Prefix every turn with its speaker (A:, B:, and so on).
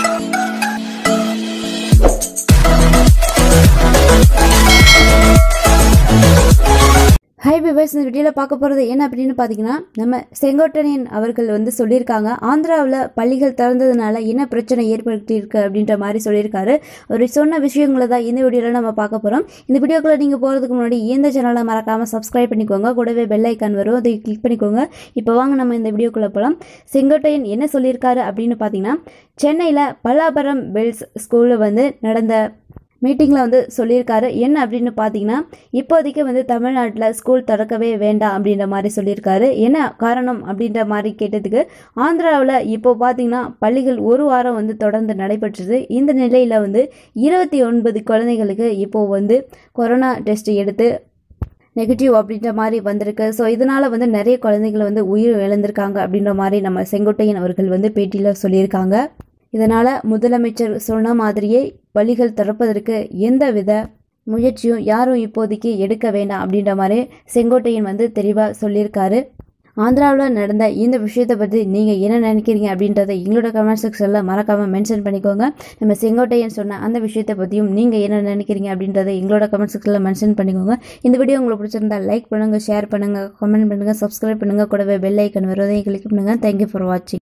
A: high viewers இந்த வீடியோவில் பார்க்க போகிறது என்ன அப்படின்னு பார்த்தீங்கன்னா நம்ம செங்கோட்டையன் அவர்கள் வந்து சொல்லியிருக்காங்க ஆந்திராவில் பள்ளிகள் திறந்ததுனால என்ன பிரச்சனை ஏற்படுத்தியிருக்கு அப்படின்ற மாதிரி சொல்லியிருக்காரு அவர் சொன்ன விஷயங்களை தான் இந்த வீடியோவில் நம்ம பார்க்க போகிறோம் இந்த வீடியோக்குள்ளே நீங்கள் போகிறதுக்கு முன்னாடி இந்த சேனலை மறக்காமல் சப்ஸ்கிரைப் பண்ணிக்கோங்க கூடவே பெல் ஐக்கான் வரும் அதை கிளிக் பண்ணிக்கோங்க இப்போ வாங்க நம்ம இந்த வீடியோக்குள்ளே போகலாம் செங்கோட்டையன் என்ன சொல்லியிருக்காரு அப்படின்னு பார்த்தீங்கன்னா சென்னையில் பல்லாபுரம் பெல்ஸ் ஸ்கூலில் வந்து நடந்த மீட்டிங்கில் வந்து சொல்லியிருக்காரு என்ன அப்படின்னு பார்த்தீங்கன்னா இப்போதைக்கு வந்து தமிழ்நாட்டில் ஸ்கூல் திறக்கவே வேண்டாம் அப்படின்ற மாதிரி சொல்லியிருக்காரு என்ன காரணம் அப்படின்ற மாதிரி கேட்டதுக்கு ஆந்திராவில் இப்போ பார்த்தீங்கன்னா பள்ளிகள் ஒரு வாரம் வந்து தொடர்ந்து நடைபெற்றது இந்த நிலையில் வந்து இருபத்தி ஒன்பது குழந்தைகளுக்கு இப்போ வந்து கொரோனா டெஸ்ட் எடுத்து நெகட்டிவ் அப்படின்ற மாதிரி வந்திருக்கு ஸோ இதனால் வந்து நிறைய குழந்தைகள் வந்து உயிர் இழந்திருக்காங்க அப்படின்ற மாதிரி நம்ம செங்கோட்டையன் அவர்கள் வந்து பேட்டியில் சொல்லியிருக்காங்க இதனால் முதலமைச்சர் சொன்ன மாதிரியே பள்ளிகள் திறப்பதற்கு எந்த வித முயற்சியும் யாரும் இப்போதைக்கு எடுக்க வேண்டாம் அப்படின்ற மாதிரி செங்கோட்டையன் வந்து தெளிவாக சொல்லியிருக்காரு ஆந்திராவில் நடந்த இந்த விஷயத்தை பற்றி நீங்கள் என்ன நினைக்கிறீங்க அப்படின்றத எங்களோட கமெண்ட் செக்ஷனில் மறக்காமல் மென்ஷன் பண்ணிக்கோங்க நம்ம செங்கோட்டையன் சொன்ன அந்த விஷயத்தை பற்றியும் நீங்கள் என்ன நினைக்கிறீங்க அப்படின்றத எங்களோட கமெண்ட் செக்ஷனில் மென்ஷன் பண்ணிக்கோங்க இந்த வீடியோ உங்களுக்கு பிடிச்சிருந்தா லைக் பண்ணுங்கள் ஷேர் பண்ணுங்கள் கமெண்ட் பண்ணுங்கள் சப்ஸ்கிரைப் பண்ணுங்கள் கூடவே பெல் ஐக்கன் வருவதை கிளிக் பண்ணுங்கள் தேங்க்யூ ஃபார் வாட்சிங்